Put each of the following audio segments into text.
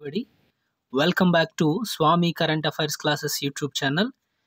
everybody. Welcome back to Swami current affairs classes YouTube channel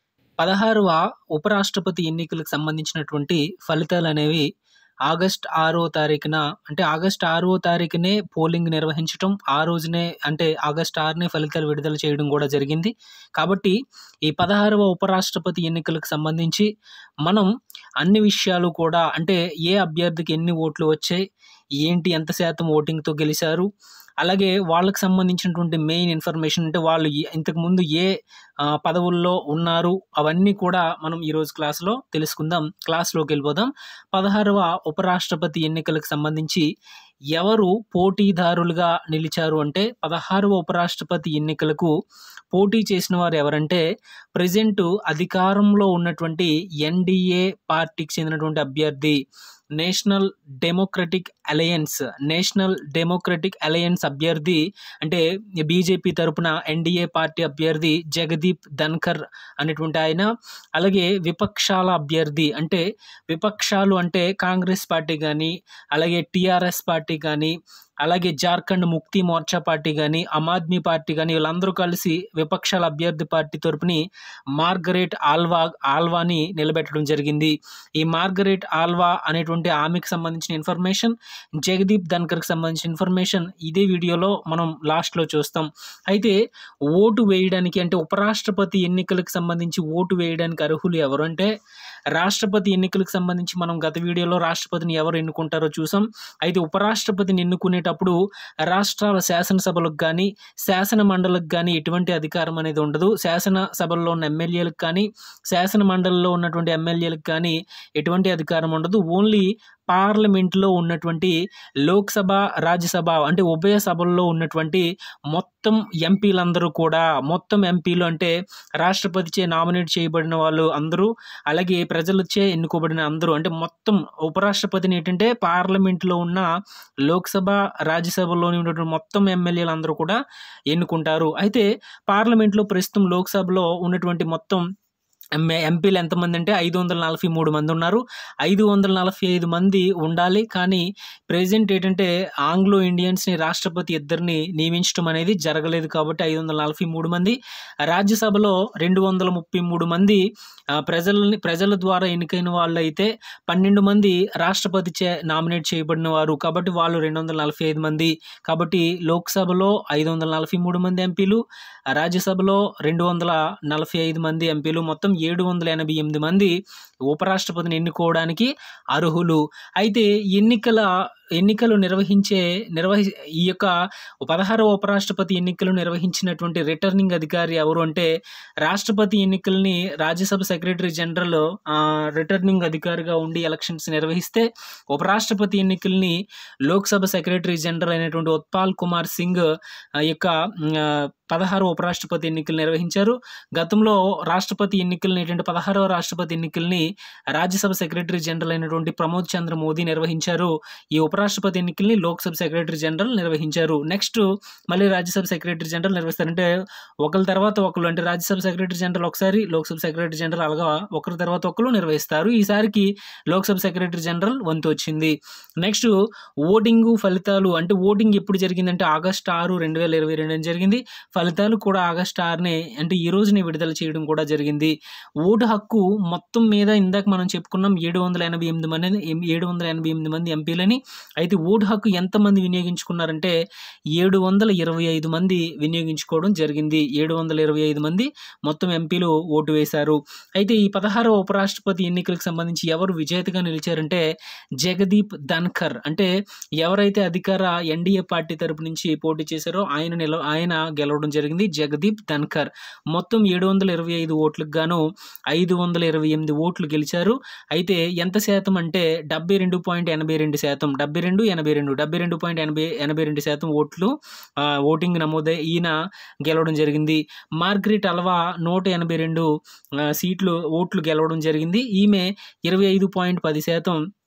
పదహారవ ఉపరాష్ట్రపతి ఎన్నికలకు సంబంధించినటువంటి ఫలితాలు అనేవి ఆగస్ట్ ఆరో తారీఖున అంటే ఆగస్ట్ ఆరో తారీఖునే పోలింగ్ నిర్వహించడం ఆ రోజునే అంటే ఆగస్ట్ ఆరునే ఫలితాలు విడుదల చేయడం కూడా జరిగింది కాబట్టి ఈ పదహారవ ఉపరాష్ట్రపతి ఎన్నికలకు సంబంధించి మనం అన్ని విషయాలు కూడా అంటే ఏ అభ్యర్థికి ఎన్ని ఓట్లు వచ్చాయి ఏంటి ఎంత శాతం ఓటింగ్తో గెలిచారు అలాగే వాళ్ళకి సంబంధించినటువంటి మెయిన్ ఇన్ఫర్మేషన్ అంటే వాళ్ళు ఏ- ఇంతకుముందు ఏ ఆ, పదవుల్లో ఉన్నారు అవన్నీ కూడా మనం ఈరోజు క్లాస్లో తెలుసుకుందాం క్లాస్లోకి వెళ్ళిపోదాం పదహారవ ఉపరాష్ట్రపతి ఎన్నికలకు సంబంధించి ఎవరు పోటీదారులుగా నిలిచారు అంటే పదహారవ ఉపరాష్ట్రపతి ఎన్నికలకు పోటీ చేసిన వారు ఎవరంటే ప్రజెంట్ అధికారంలో ఉన్నటువంటి ఎన్డీఏ పార్టీకి చెందినటువంటి అభ్యర్థి national democratic alliance national democratic alliance అభ్యర్థి అంటే బీజేపీ తరపున ఎన్డీఏ పార్టీ అభ్యర్థి జగదీప్ ధన్కర్ అనేటువంటి ఆయన అలాగే విపక్షాల అభ్యర్థి అంటే విపక్షాలు అంటే కాంగ్రెస్ పార్టీ కానీ అలాగే టీఆర్ఎస్ పార్టీ కానీ అలాగే జార్ఖండ్ ముక్తి మోర్చా పార్టీ కానీ ఆమ్ ఆద్మీ పార్టీ కానీ వీళ్ళందరూ కలిసి విపక్షాల అభ్యర్థి పార్టీ తరపుని మార్గరెట్ ఆల్వా ఆల్వాని నిలబెట్టడం జరిగింది ఈ మార్గరెట్ ఆల్వా అనేటువంటి ఆమెకు సంబంధించిన ఇన్ఫర్మేషన్ జగదీప్ ధన్కర్కి సంబంధించిన ఇన్ఫర్మేషన్ ఇదే వీడియోలో మనం లాస్ట్లో చూస్తాం అయితే ఓటు వేయడానికి అంటే ఉపరాష్ట్రపతి ఎన్నికలకు సంబంధించి ఓటు వేయడానికి అర్హులు ఎవరు అంటే రాష్ట్రపతి ఎన్నికలకు సంబంధించి మనం గత వీడియోలో రాష్ట్రపతిని ఎవరు ఎన్నుకుంటారో చూసాం అయితే ఉపరాష్ట్రపతిని ఎన్నుకునేటప్పుడు రాష్ట్రాల శాసనసభలకు కానీ శాసన మండలికి కానీ ఎటువంటి అధికారం అనేది ఉండదు శాసన సభల్లో ఉన్న ఎమ్మెల్యేలకు కానీ శాసన మండలిలో ఉన్నటువంటి ఎమ్మెల్యేలకు కానీ ఎటువంటి అధికారం ఉండదు ఓన్లీ పార్లమెంట్లో ఉన్నటువంటి లోక్సభ రాజ్యసభ అంటే ఉభయ సభల్లో ఉన్నటువంటి మొత్తం ఎంపీలందరూ కూడా మొత్తం ఎంపీలు అంటే రాష్ట్రపతిచే నామినేట్ చేయబడిన వాళ్ళు అందరూ అలాగే ప్రజలచే ఎన్నుకోబడిన అందరూ అంటే మొత్తం ఉపరాష్ట్రపతిని ఏంటంటే పార్లమెంట్లో ఉన్న లోక్సభ రాజ్యసభలోని ఉన్నటువంటి మొత్తం ఎమ్మెల్యేలు అందరూ కూడా ఎన్నుకుంటారు అయితే పార్లమెంట్లో ప్రస్తుతం లోక్సభలో ఉన్నటువంటి మొత్తం ఎంఏ ఎంపీలు ఎంతమంది అంటే ఐదు వందల నలభై మూడు మంది ఉన్నారు ఐదు వందల నలభై ఐదు మంది ఉండాలి కానీ ప్రెజెంట్ ఏంటంటే ఆంగ్లో ఇండియన్స్ని రాష్ట్రపతి ఇద్దరిని నియమించడం అనేది జరగలేదు కాబట్టి ఐదు వందల నలభై మూడు మంది రాజ్యసభలో రెండు వందల ముప్పై మూడు మంది ఆ, ప్రజలని ప్రజల ద్వారా ఎన్నికైన వాళ్ళు అయితే పన్నెండు మంది రాష్ట్రపతి చే నామినేట్ చేయబడిన వారు కాబట్టి వాళ్ళు రెండు వందల నలభై ఐదు మంది కాబట్టి లోక్సభలో ఐదు వందల నలభై మూడు మంది ఎంపీలు రాజ్యసభలో రెండు వందల నలభై ఐదు మంది ఎంపీలు మొత్తం ఏడు వందల ఎనభై ఎనిమిది మంది ఉపరాష్ట్రపతిని ఎన్నుకోవడానికి అర్హులు అయితే ఎన్నికల ఎన్నికలు నిర్వహించే నిర్వహి ఈ యొక్క పదహారవ ఉపరాష్ట్రపతి ఎన్నికలు నిర్వహించినటువంటి రిటర్నింగ్ అధికారి ఎవరు అంటే రాష్ట్రపతి ఎన్నికల్ని రాజ్యసభ సెక్రటరీ జనరల్ ఆ, రిటర్నింగ్ అధికారిగా ఉండి ఎలక్షన్స్ నిర్వహిస్తే ఉపరాష్ట్రపతి ఎన్నికల్ని లోక్సభ సెక్రటరీ జనరల్ అయినటువంటి ఉత్పాల్ కుమార్ సింగ్ ఆ యొక్క మ్, ఆ, పదహారు ఉపరాష్ట్రపతి ఎన్నికలు నిర్వహించారు గతంలో రాష్ట్రపతి ఎన్నికల్ని ఏంటంటే పదహారవ రాష్ట్రపతి ఎన్నికల్ని రాజ్యసభ సెక్రటరీ జనరల్ అయినటువంటి ప్రమోద్ చంద్ర మోదీ నిర్వహించారు ఈ ఉపరాష్ట్రపతి ఎన్నికల్ని లోక్సభ సెక్రటరీ జనరల్ నిర్వహించారు నెక్స్ట్ మళ్ళీ రాజ్యసభ సెక్రటరీ జనరల్ నిర్వహిస్తారు అంటే ఒకరి తర్వాత ఒకరు అంటే రాజ్యసభ సెక్రటరీ జనరల్ ఒకసారి లోక్సభ సెక్రటరీ జనరల్ అలాగా ఒకరి తర్వాత ఒకరు నిర్వహిస్తారు ఈసారికి లోక్సభ సెక్రటరీ జనరల్ వంతు వచ్చింది నెక్స్ట్ ఓటింగ్ ఫలితాలు అంటే ఓటింగ్ ఎప్పుడు జరిగిందంటే ఆగస్ట్ ఆరు రెండు వేల ఇరవై రెండు జరిగింది ఫలితాలు కూడా ఆగస్ట్ ఆరునే అంటే ఈ రోజునే విడుదల చేయడం కూడా జరిగింది ఓటు హక్కు మొత్తం మీద ఇందాక మనం చెప్పుకున్నాం ఏడు వందల ఎనభై ఎనిమిది మంది ఏడు వందల ఎనభై ఎనిమిది మంది ఎంపీలని అయితే ఓటు హక్కు ఎంతమంది వినియోగించుకున్నారంటే ఏడు వందల ఇరవై ఐదు మంది వినియోగించుకోవడం జరిగింది ఏడు వందల ఇరవై ఐదు మంది మొత్తం ఎంపీలు ఓటు వేశారు అయితే ఈ పదహారవ ఉపరాష్ట్రపతి ఎన్నికలకు సంబంధించి ఎవరు విజేతగా నిలిచారంటే జగదీప్ ధన్కర్ అంటే ఎవరైతే అధికార ఎన్డీఏ పార్టీ తరపు నుంచి పోటీ చేశారో ఆయన నిల ఆయన గెలవడం జరిగింది జగదీప్ ధన్కర్ మొత్తం ఏడు వందల ఇరవై ఐదు ఓట్లకు గాను ఐదు వందల ఇరవై ఎనిమిది ఓట్లు గెలిచారు అయితే ఎంత శాతం అంటే డెబ్బై రెండు పాయింట్ ఎనభై రెండు శాతం డెబ్బై రెండు ఎనభై రెండు డెబ్బై రెండు పాయింట్ ఎనభై ఎనభై రెండు శాతం ఓట్లు ఆ, ఓటింగ్ నమోదై ఈయన గెలవడం జరిగింది మార్గరెట్ అల్వా నూట ఎనభై రెండు ఆ, సీట్లు ఓట్లు గెలవడం జరిగింది ఈమె ఇరవై ఐదు పాయింట్ పది శాతం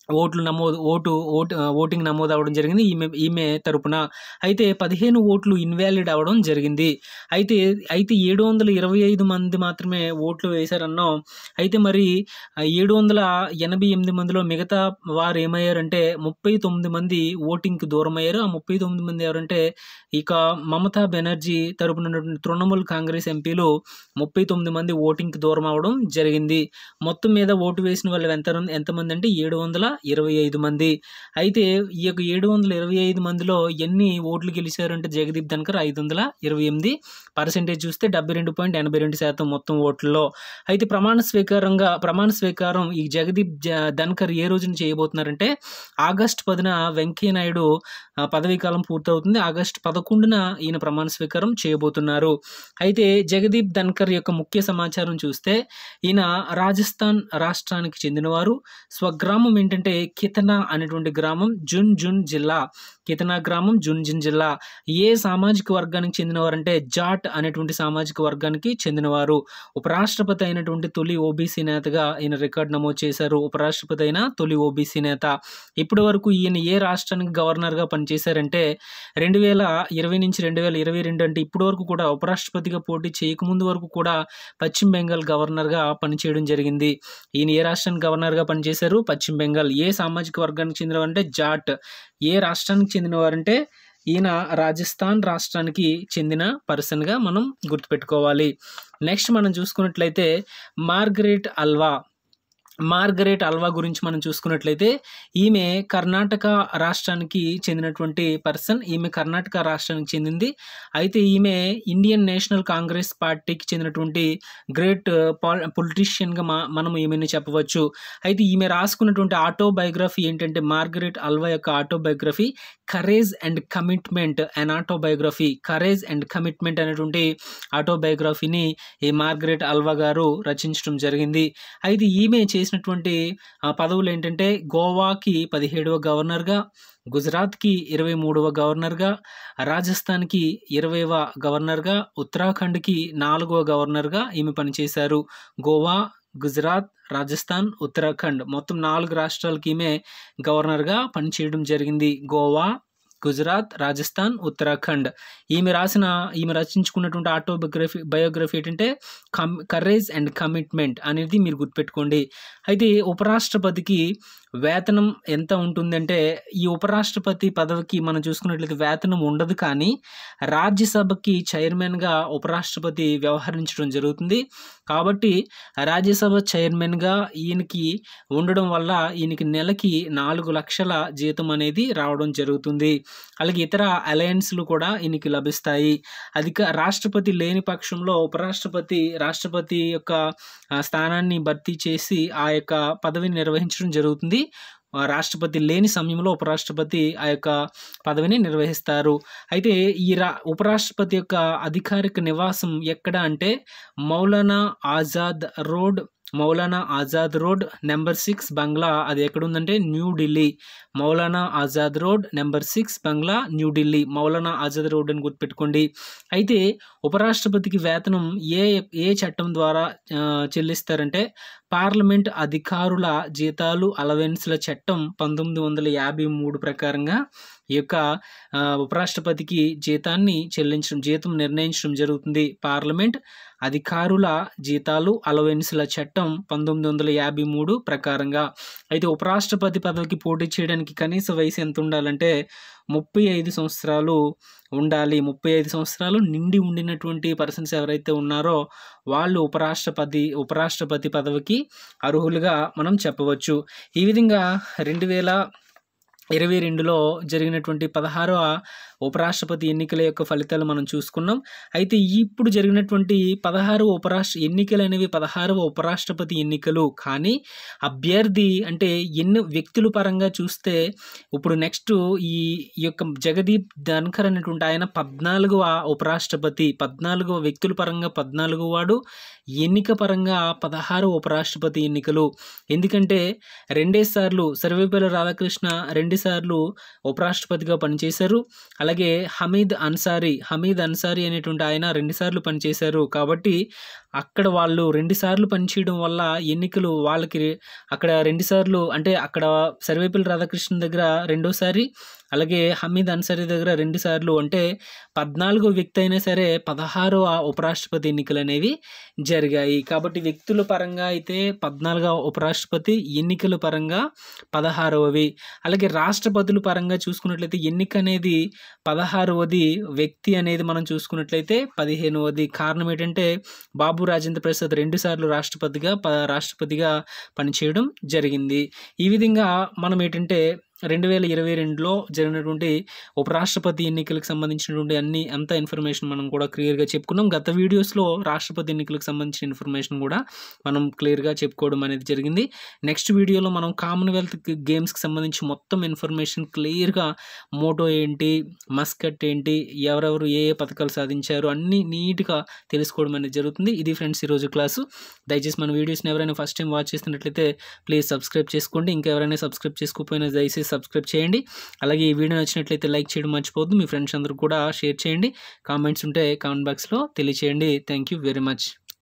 ఓట్లు నమోదు ఓటు ఓటు ఓటింగ్ నమోదు అవ్వడం జరిగింది ఈమె ఈమె తరపున అయితే పదిహేను ఓట్లు ఇన్వాలిడ్ అవ్వడం జరిగింది అయితే అయితే ఏడు వందల ఇరవై ఐదు మంది మాత్రమే ఓట్లు వేశారన్నాం అయితే మరి ఏడు వందల ఎనభై ఎనిమిది మందిలో మిగతా వారు ఏమయ్యారంటే ముప్పై తొమ్మిది మంది ఓటింగ్కి దూరం అయ్యారు ఆ ముప్పై తొమ్మిది మంది ఎవరంటే ఇక మమతా బెనర్జీ తరపున ఉన్నటువంటి తృణమూల్ కాంగ్రెస్ ఎంపీలు ముప్పై తొమ్మిది మంది ఓటింగ్కి దూరం అవడం జరిగింది మొత్తం మీద ఓటు వేసిన వాళ్ళు ఎంత ఎంతమంది అంటే ఏడు వందల ఇరవై ఐదు మంది అయితే ఈ యొక్క ఏడు వందల ఇరవై ఐదు మందిలో ఎన్ని ఓట్లు గెలిచారంటే జగదీప్ ధన్కర్ ఐదు వందల ఇరవై ఎనిమిది పర్సెంటేజ్ చూస్తే డెబ్బై రెండు పాయింట్ ఎనభై రెండు శాతం మొత్తం ఓట్లలో అయితే ప్రమాణ స్వీకారంగా ప్రమాణ స్వీకారం ఈ జగదీప్ జ ధన్కర్ ఏ రోజున చేయబోతున్నారంటే ఆగస్ట్ పదిన వెంకయ్య నాయుడు ఆ, పదవీ కాలం పూర్తవుతుంది ఆగస్ట్ పదకొండున ఈయన ప్రమాణ స్వీకారం చేయబోతున్నారు అయితే జగదీప్ ధన్కర్ యొక్క ముఖ్య సమాచారం చూస్తే ఈయన రాజస్థాన్ రాష్ట్రానికి చెందినవారు స్వగ్రామం ఏంటంటే కితనా అనేటువంటి గ్రామం జున్ జున్ జిల్లా కితనా గ్రామం జున్ జున్ జిల్లా ఏ సామాజిక వర్గానికి చెందినవారంటే జాట్ అనేటువంటి సామాజిక వర్గానికి చెందినవారు ఉపరాష్ట్రపతి అయినటువంటి తొలి ఓబీసీ నేతగా ఈయన రికార్డు నమోదు చేశారు ఉపరాష్ట్రపతి అయిన తొలి ఓబీసీ నేత ఇప్పటి వరకు ఈయన ఏ రాష్ట్రానికి గవర్నర్గా పనిచేశారంటే రెండు వేల ఇరవై నుంచి రెండు వేల ఇరవై రెండు అంటే ఇప్పటి వరకు కూడా ఉపరాష్ట్రపతిగా పోటీ చేయకముందు వరకు కూడా పశ్చిమ బెంగాల్ గవర్నర్గా పనిచేయడం జరిగింది ఈయన ఏ రాష్ట్రానికి గవర్నర్గా పనిచేశారు పశ్చిమ బెంగాల్ ఏ సామాజిక వర్గానికి చెందినవారంటే జాట్ ఏ రాష్ట్రానికి చెందినవారంటే ఈయన రాజస్థాన్ రాష్ట్రానికి చెందిన పర్సన్గా మనం గుర్తుపెట్టుకోవాలి నెక్స్ట్ మనం చూసుకున్నట్లయితే మార్గరెట్ అల్వా మార్గరెట్ అల్వా గురించి మనం చూసుకున్నట్లయితే ఈమె కర్ణాటక రాష్ట్రానికి చెందినటువంటి పర్సన్ ఈమె కర్ణాటక రాష్ట్రానికి చెందింది అయితే ఈమె ఇండియన్ నేషనల్ కాంగ్రెస్ పార్టీకి చెందినటువంటి గ్రేట్ పాల్ పొలిటీషియన్గా మా మనం ఈమెను చెప్పవచ్చు అయితే ఈమె రాసుకున్నటువంటి ఆటోబయోగ్రఫీ ఏంటంటే మార్గరెట్ అల్వా యొక్క autobiography courage and commitment and autobiography courage and commitment అనేటువంటి ఆటోబయోగ్రఫీని ఈ మార్గరెట్ అల్వా గారు రచించడం జరిగింది అయితే ఈమె చేసినటువంటి ఆ, పదవులు ఏంటంటే గోవాకి పదిహేడవ గవర్నర్గా గుజరాత్కి ఇరవై మూడవ గవర్నర్గా రాజస్థాన్కి ఇరవైవ గవర్నర్గా ఉత్తరాఖండ్కి నాలుగవ గవర్నర్గా ఈమె పనిచేశారు గోవా గుజరాత్ రాజస్థాన్ ఉత్తరాఖండ్ మొత్తం నాలుగు రాష్ట్రాలకి ఈమె గవర్నర్గా పనిచేయడం జరిగింది గోవా గుజరాత్ రాజస్థాన్ ఉత్తరాఖండ్ ఈమె రాసిన ఈమె రచించుకున్నటువంటి ఆటోబయోగ్రఫీ బయోగ్రఫీ ఏంటంటే కమ్ కరేజ్ అండ్ కమిట్మెంట్ అనేది మీరు గుర్తుపెట్టుకోండి అయితే ఉపరాష్ట్రపతికి వేతనం ఎంత ఉంటుందంటే ఈ ఉపరాష్ట్రపతి పదవికి మనం చూసుకున్నట్లయితే వేతనం ఉండదు కానీ రాజ్యసభకి చైర్మన్గా ఉపరాష్ట్రపతి వ్యవహరించడం జరుగుతుంది కాబట్టి రాజ్యసభ చైర్మన్గా ఈయనకి ఉండడం వల్ల ఈయనకి నెలకి నాలుగు లక్షల జీతం అనేది రావడం జరుగుతుంది అలాగే ఇతర అలయన్స్లు కూడా ఈయనకి లభిస్తాయి అధిక రాష్ట్రపతి లేని పక్షంలో ఉపరాష్ట్రపతి రాష్ట్రపతి యొక్క ఆ, స్థానాన్ని భర్తీ చేసి ఆ యొక్క పదవిని నిర్వహించడం జరుగుతుంది ఆ, రాష్ట్రపతి లేని సమయంలో ఉపరాష్ట్రపతి ఆ యొక్క పదవిని నిర్వహిస్తారు అయితే ఈ రా ఉపరాష్ట్రపతి యొక్క అధికారిక నివాసం ఎక్కడ అంటే Maulana Azad road Maulana Azad road number six బంగ్లా అది ఎక్కడుందంటే New Delhi Maulana Azad road number six బంగ్లా న్యూఢిల్లీ మౌలానా ఆజాద్ రోడ్ అని గుర్తుపెట్టుకోండి అయితే ఉపరాష్ట్రపతికి వేతనం ఏ ఏ చట్టం ద్వారా ఆ, చెల్లిస్తారంటే పార్లమెంట్ అధికారుల జీతాలు అలవెన్స్ల చట్టం పంతొమ్మిది వందల యాభై మూడు ప్రకారంగా ఈ యొక్క ఆ, ఉపరాష్ట్రపతికి జీతాన్ని చెల్లించడం జీతం నిర్ణయించడం జరుగుతుంది పార్లమెంట్ అధికారుల జీతాలు అలవెన్స్ల చట్టం పంతొమ్మిది వందల యాభై మూడు ప్రకారంగా అయితే ఉపరాష్ట్రపతి పదవికి పోటీ చేయడానికి కనీస వయసు ఎంత ఉండాలంటే ముప్పై ఐదు సంవత్సరాలు ఉండాలి ముప్పై ఐదు సంవత్సరాలు నిండి ఉండినటువంటి పర్సన్స్ ఎవరైతే ఉన్నారో వాళ్ళు ఉపరాష్ట్రపతి ఉపరాష్ట్రపతి పదవికి అర్హులుగా మనం చెప్పవచ్చు ఈ విధంగా రెండు వేల ఇరవై రెండులో జరిగినటువంటి పదహారవ ఉపరాష్ట్రపతి ఎన్నికల యొక్క ఫలితాలు మనం చూసుకున్నాం అయితే ఇప్పుడు జరిగినటువంటి పదహారవ ఉపరాష్ట్ర ఎన్నికలు అనేవి పదహారవ ఉపరాష్ట్రపతి ఎన్నికలు కానీ అభ్యర్థి అంటే ఎన్ని వ్యక్తుల పరంగా చూస్తే ఇప్పుడు నెక్స్ట్ ఈ ఈ యొక్క జగదీప్ ధన్కర్ అనేటువంటి ఆయన పద్నాలుగవ ఉపరాష్ట్రపతి పద్నాలుగవ వ్యక్తుల పరంగా పద్నాలుగవ వాడు ఎన్నిక పరంగా పదహారు ఉపరాష్ట్రపతి ఎన్నికలు ఎందుకంటే రెండేసార్లు సర్వేపల్లి రాధాకృష్ణ రెండుసార్లు ఉపరాష్ట్రపతిగా పనిచేశారు అలాగే హమీద్ అన్సారీ హమీద్ అన్సారీ అనేటువంటి ఆయన రెండుసార్లు పనిచేశారు కాబట్టి అక్కడ వాళ్ళు రెండు సార్లు పనిచేయడం వల్ల ఎన్నికలు వాళ్ళకి అక్కడ రెండు సార్లు అంటే అక్కడ సర్వేపల్లి రాధాకృష్ణ దగ్గర రెండోసారి అలాగే హమీద్ అన్సారీ దగ్గర రెండు సార్లు అంటే పద్నాలుగో వ్యక్తి అయినా సరే పదహారవ ఉపరాష్ట్రపతి ఎన్నికలు అనేవి జరిగాయి కాబట్టి వ్యక్తుల పరంగా అయితే పద్నాలుగవ ఉపరాష్ట్రపతి ఎన్నికల పరంగా పదహారవవి అలాగే రాష్ట్రపతుల పరంగా చూసుకున్నట్లయితే ఎన్నిక అనేది పదహారవది వ్యక్తి అనేది మనం చూసుకున్నట్లయితే పదిహేనవది కారణం ఏంటంటే బాబు రాజేంద్ర ప్రసాద్ రెండు సార్లు రాష్ట్రపతిగా ప రాష్ట్రపతిగా పనిచేయడం జరిగింది ఈ విధంగా మనం ఏంటంటే రెండు వేల ఇరవై రెండులో జరిగినటువంటి ఉపరాష్ట్రపతి ఎన్నికలకు సంబంధించినటువంటి అన్ని అంత ఇన్ఫర్మేషన్ మనం కూడా క్లియర్గా చెప్పుకున్నాం గత వీడియోస్లో రాష్ట్రపతి ఎన్నికలకు సంబంధించిన ఇన్ఫర్మేషన్ కూడా మనం క్లియర్గా చెప్పుకోవడం అనేది జరిగింది నెక్స్ట్ వీడియోలో మనం కామన్వెల్త్ గేమ్స్కి సంబంధించి మొత్తం ఇన్ఫర్మేషన్ క్లియర్గా మోటో ఏంటి మస్కట్ ఏంటి ఎవరెవరు ఏ ఏ పథకాలు సాధించారు అన్నీ నీట్గా తెలుసుకోవడం అనేది జరుగుతుంది ఇది ఫ్రెండ్స్ ఈరోజు క్లాసు దయచేసి మన వీడియోస్ని ఎవరైనా ఫస్ట్ టైం వాచ్ చేస్తున్నట్లయితే ప్లీజ్ సబ్స్క్రైబ్ చేసుకోండి ఇంకా ఎవరైనా సబ్స్క్రైబ్ చేసుకోకపోయినా దయచేసి సబ్స్క్రైబ్ చేయండి అలాగే ఈ వీడియో నచ్చినట్లయితే లైక్ చేయడం మర్చిపోవద్దు మీ ఫ్రెండ్స్ అందరూ కూడా షేర్ చేయండి కామెంట్స్ ఉంటే కామెంట్ బాక్స్లో తెలియచేయండి థ్యాంక్ యూ వెరీ మచ్